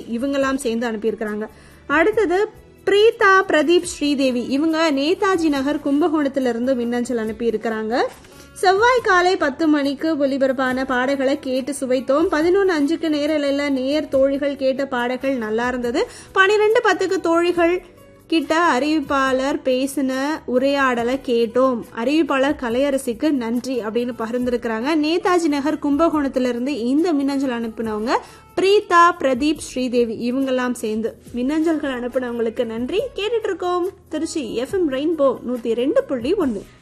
இவங்கெல்லாம் சேர்ந்து அனுப்பியிருக்கிறாங்க அடுத்தது பிரீதா பிரதீப் ஸ்ரீதேவி இவங்க நேதாஜி நகர் கும்பகோணத்துல இருந்து மின்னஞ்சல் அனுப்பி இருக்கிறாங்க செவ்வாய் காலை பத்து மணிக்கு ஒலிபரப்பான பாடல்களை கேட்டு சுவைத்தோம் பதினொன்று அஞ்சுக்கு நேரலையில் நேர் தோழிகள் கேட்ட பாடல்கள் நல்லா இருந்தது பனிரெண்டு பத்துக்கு தோழிகள் கிட்ட அறிவிப்பாளர் பேசின உரையாடலை கேட்டோம் அறிவிப்பாளர் கலையரசிக்கு நன்றி அப்படின்னு பகிர்ந்திருக்கிறாங்க நேதாஜி நகர் கும்பகோணத்திலிருந்து இந்த மின்னஞ்சல் அனுப்பினவங்க பிரீதா பிரதீப் ஸ்ரீதேவி இவங்கெல்லாம் சேர்ந்து மின்னஞ்சல்கள் அனுப்பினவங்களுக்கு நன்றி கேட்டுட்டு இருக்கோம் திருச்சி எஃப்எம் ரெயின்போ நூத்தி ரெண்டு புள்ளி ஒன்று